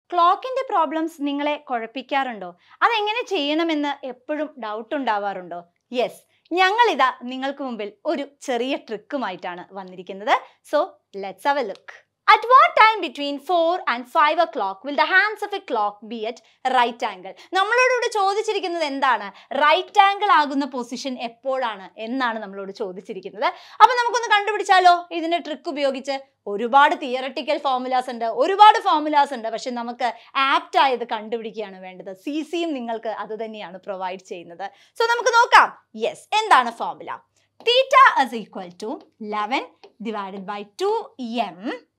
ക്ലോക്കിന്റെ പ്രോബ്ലംസ് നിങ്ങളെ കുഴപ്പിക്കാറുണ്ടോ അതെങ്ങനെ ചെയ്യണമെന്ന് എപ്പോഴും ഡൗട്ട് ഉണ്ടാവാറുണ്ടോ യെസ് ഞങ്ങളിതാ നിങ്ങൾക്ക് മുമ്പിൽ ഒരു ചെറിയ ട്രിക്കുമായിട്ടാണ് വന്നിരിക്കുന്നത് so let's have a look At what time between 4 and 5 o'clock will the hands of a clock be at right angle? നമ്മളോട് ഇവിടെ ചോദിച്ചിരിക്കുന്നത് എന്താണ് റൈറ്റ് ആംഗിൾ ആകുന്ന പൊസിഷൻ എപ്പോഴാണ് എന്നാണ് നമ്മളോട് ചോദിച്ചിരിക്കുന്നത് അപ്പൊ നമുക്കൊന്ന് കണ്ടുപിടിച്ചാലോ ഇതിന്റെ ട്രിക്ക് ഉപയോഗിച്ച് ഒരുപാട് തിയറട്ടിക്കൽ ഫോർമുലാസ് ഉണ്ട് ഒരുപാട് ഫോർമുലാസ് ഉണ്ട് പക്ഷെ നമുക്ക് ആപ്റ്റ് ആയത് കണ്ടുപിടിക്കുകയാണ് വേണ്ടത് സി സിയും നിങ്ങൾക്ക് അത് തന്നെയാണ് പ്രൊവൈഡ് ചെയ്യുന്നത് സോ നമുക്ക് നോക്കാം യെസ് എന്താണ് formula theta is equal to eleven divided by two M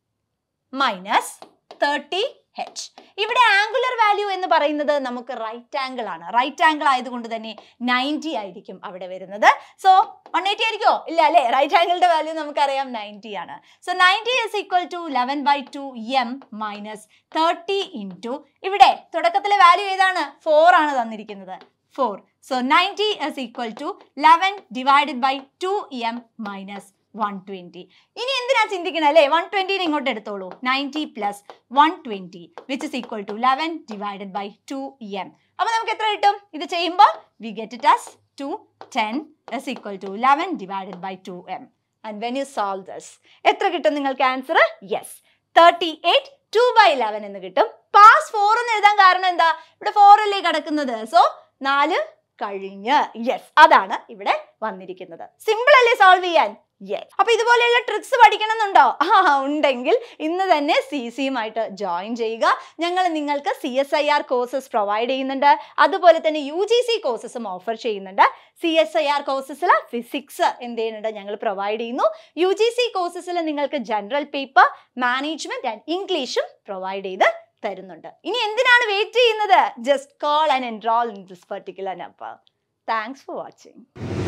minus thirty H ഇവിടെ ആംഗുലർ വാല്യൂ എന്ന് പറയുന്നത് നമുക്ക് റൈറ്റ് ആംഗിൾ ആണ് റൈറ്റ് ആംഗിൾ ആയതുകൊണ്ട് തന്നെ നയൻറ്റി ആയിരിക്കും അവിടെ വരുന്നത് സോ വൺ എയ്റ്റി ആയിരിക്കോ ഇല്ല അല്ലേ റൈറ്റ് ആംഗിളിന്റെ വാല്യൂ നമുക്കറിയാം നയൻറ്റി ആണ് so ninety is equal to eleven by two M minus thirty into ഇവിടെ തുടക്കത്തിലെ വാല്യൂ ഏതാണ് ഫോർ ആണ് തന്നിരിക്കുന്നത് four so ninety is equal to eleven divided by two M minus one twenty ഇനി എന്തിനാ ചിന്തിക്കണം അല്ലേ വൺ ട്വൻറ്റീനെ ഇങ്ങോട്ട് എടുത്തോളൂ ninety plus one twenty which is equal to eleven divided by two M അപ്പോൾ നമുക്ക് എത്ര കിട്ടും ഇത് ചെയ്യുമ്പോൾ V get it as two ten is equal to eleven divided by two M and when you solve this എത്ര കിട്ടും നിങ്ങൾക്ക് answer yes thirty eight two by eleven എന്ന് കിട്ടും പാസ് ഫോർ എന്ന് എഴുതാൻ കാരണം എന്താ ഇവിടെ ഫോർ അല്ലേ കിടക്കുന്നത് സോ നാല് കഴിഞ്ഞ് യെസ് അതാണ് ഇവിടെ വന്നിരിക്കുന്നത് സിമ്പിൾ അല്ലേ സോൾവ് ചെയ്യാൻ യെസ് അപ്പൊ ഇതുപോലെയുള്ള ട്രിക്സ് പഠിക്കണമെന്നുണ്ടോ ആ ഉണ്ടെങ്കിൽ ഇന്ന് തന്നെ സി സിയുമായിട്ട് ജോയിൻ ചെയ്യുക ഞങ്ങൾ നിങ്ങൾക്ക് C S I R courses provide ചെയ്യുന്നുണ്ട് അതുപോലെ തന്നെ യു ജി സി കോഴ്സസും ഓഫർ ചെയ്യുന്നുണ്ട് സി എസ് ഐ ആർ കോഴ്സസിൽ ഫിസിക്സ് എന്ത് ചെയ്യുന്നുണ്ട് ഞങ്ങൾ പ്രൊവൈഡ് ചെയ്യുന്നു യു ജി സി കോഴ്സസിൽ നിങ്ങൾക്ക് ജനറൽ പേപ്പർ മാനേജ്മെന്റ് ആൻഡ് ഇംഗ്ലീഷും പ്രൊവൈഡ് ചെയ്ത് തരുന്നുണ്ട് ഇനി എന്തിനാണ് വെയിറ്റ് ചെയ്യുന്നത് just call and enrol in this particular number thanks for watching